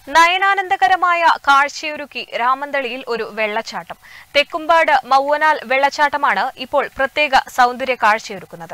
നയനാനന്ദകരമായ കാഴ്ചയൊരുക്കി രാമന്തളിയിൽ ഒരു വെള്ളച്ചാട്ടം തെക്കുംപാട് മൗവനാൽ വെള്ളച്ചാട്ടമാണ് ഇപ്പോൾ പ്രത്യേക സൗന്ദര്യ കാഴ്ചയൊരുക്കുന്നത്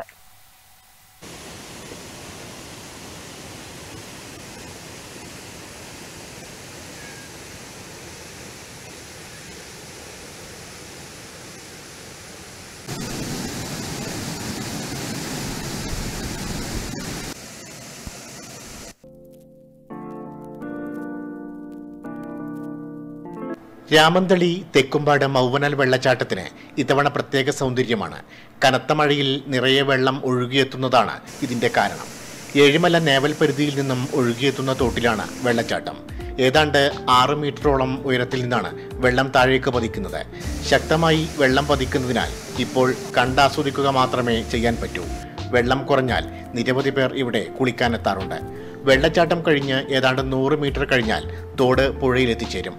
രാമന്തളി തെക്കുംപാട് മൗവനാൽ വെള്ളച്ചാട്ടത്തിന് ഇത്തവണ പ്രത്യേക സൗന്ദര്യമാണ് കനത്ത മഴയിൽ നിറയെ വെള്ളം ഒഴുകിയെത്തുന്നതാണ് ഇതിന്റെ കാരണം ഏഴിമല നേവൽ പരിധിയിൽ നിന്നും ഒഴുകിയെത്തുന്ന തോട്ടിലാണ് വെള്ളച്ചാട്ടം ഏതാണ്ട് ആറ് മീറ്ററോളം ഉയരത്തിൽ നിന്നാണ് വെള്ളം താഴേക്ക് പതിക്കുന്നത് ശക്തമായി വെള്ളം പതിക്കുന്നതിനാൽ ഇപ്പോൾ കണ്ടാസ്വദിക്കുക മാത്രമേ ചെയ്യാൻ പറ്റൂ വെള്ളം കുറഞ്ഞാൽ നിരവധി പേർ ഇവിടെ കുളിക്കാനെത്താറുണ്ട് വെള്ളച്ചാട്ടം കഴിഞ്ഞ് ഏതാണ്ട് നൂറ് മീറ്റർ കഴിഞ്ഞാൽ തോട് പുഴയിലെത്തിച്ചേരും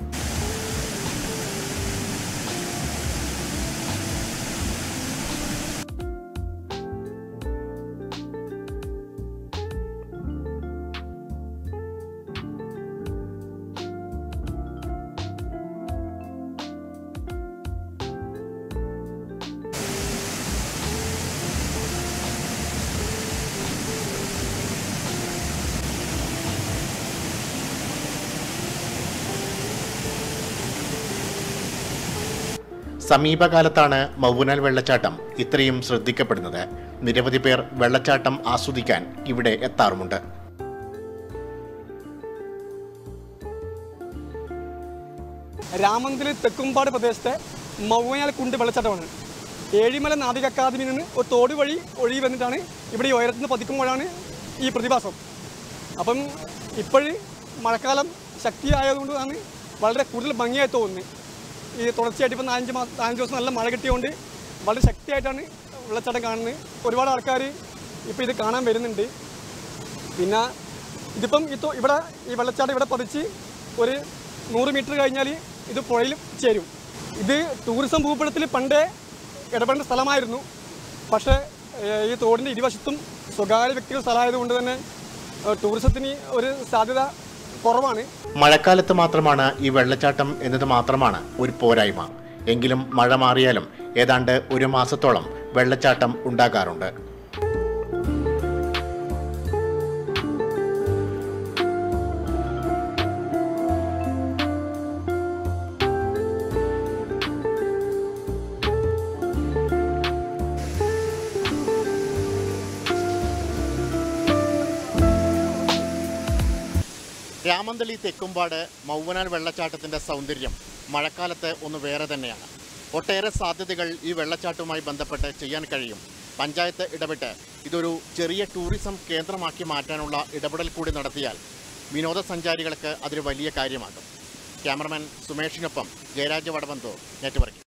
സമീപകാലത്താണ് മൗവനാൽ വെള്ളച്ചാട്ടം ഇത്രയും ശ്രദ്ധിക്കപ്പെടുന്നത് നിരവധി പേർ വെള്ളച്ചാട്ടം ആസ്വദിക്കാൻ ഇവിടെ എത്താറുമുണ്ട് രാമന്തളി തെക്കുംപാട് പ്രദേശത്തെ മൗവനാൽ കുണ്ട് വെള്ളച്ചാട്ടമാണ് ഏഴിമല നാവിക അക്കാദമിയിൽ നിന്ന് ഒരു തോട് വഴി ഒഴുകി വന്നിട്ടാണ് ഇവിടെ ഈ ഉയരത്തിൽ നിന്ന് പതിക്കുമ്പോഴാണ് ഈ പ്രതിഭാസം അപ്പം ഇപ്പോഴ് മഴക്കാലം ശക്തിയായതുകൊണ്ടാണ് വളരെ കൂടുതൽ ഭംഗിയായി തോന്നുന്നത് ഈ തുടർച്ചയായിട്ട് ഇപ്പം നാലഞ്ച് മാസം നാലഞ്ച് ദിവസം നല്ല മഴ കിട്ടിയതുകൊണ്ട് വളരെ ശക്തിയായിട്ടാണ് വെള്ളച്ചാട്ടം കാണുന്നത് ഒരുപാട് ആൾക്കാർ ഇപ്പോൾ ഇത് കാണാൻ വരുന്നുണ്ട് പിന്നെ ഇതിപ്പം ഇത് ഇവിടെ ഈ വെള്ളച്ചാട്ടം ഇവിടെ പതിച്ച് ഒരു നൂറ് മീറ്റർ കഴിഞ്ഞാൽ ഇത് പുഴയിൽ ചേരും ഇത് ടൂറിസം ഭൂപടത്തിൽ പണ്ടേ ഇടപെടേണ്ട സ്ഥലമായിരുന്നു പക്ഷേ ഏഹ്, ഈ തോടിൻ്റെ ഇരുവശത്തും സ്വകാര്യ വ്യക്തികൾ സ്ഥലമായതുകൊണ്ട് തന്നെ ഏഹ്, ടൂറിസത്തിന് ഒരു സാധ്യത കുറവാണ് മഴക്കാലത്ത് മാത്രമാണ് ഈ വെള്ളച്ചാട്ടം എന്നത് മാത്രമാണ് ഒരു പോരായ്മ എങ്കിലും മഴ മാറിയാലും ഏതാണ്ട് ഒരു മാസത്തോളം വെള്ളച്ചാട്ടം ഉണ്ടാകാറുണ്ട് രാമന്തളി തെക്കുംപാട് മൗവനാൽ വെള്ളച്ചാട്ടത്തിന്റെ സൗന്ദര്യം മഴക്കാലത്ത് ഒന്ന് വേറെ തന്നെയാണ് ഒട്ടേറെ സാധ്യതകൾ ഈ വെള്ളച്ചാട്ടവുമായി ബന്ധപ്പെട്ട് ചെയ്യാൻ കഴിയും പഞ്ചായത്ത് ഇടപെട്ട് ഇതൊരു ചെറിയ ടൂറിസം കേന്ദ്രമാക്കി മാറ്റാനുള്ള ഇടപെടൽ കൂടി നടത്തിയാൽ വിനോദസഞ്ചാരികൾക്ക് അതൊരു വലിയ കാര്യമാകും ക്യാമറമാൻ സുമേഷിനൊപ്പം ജയരാജ് വടവന്തോ നെറ്റ്വർക്ക്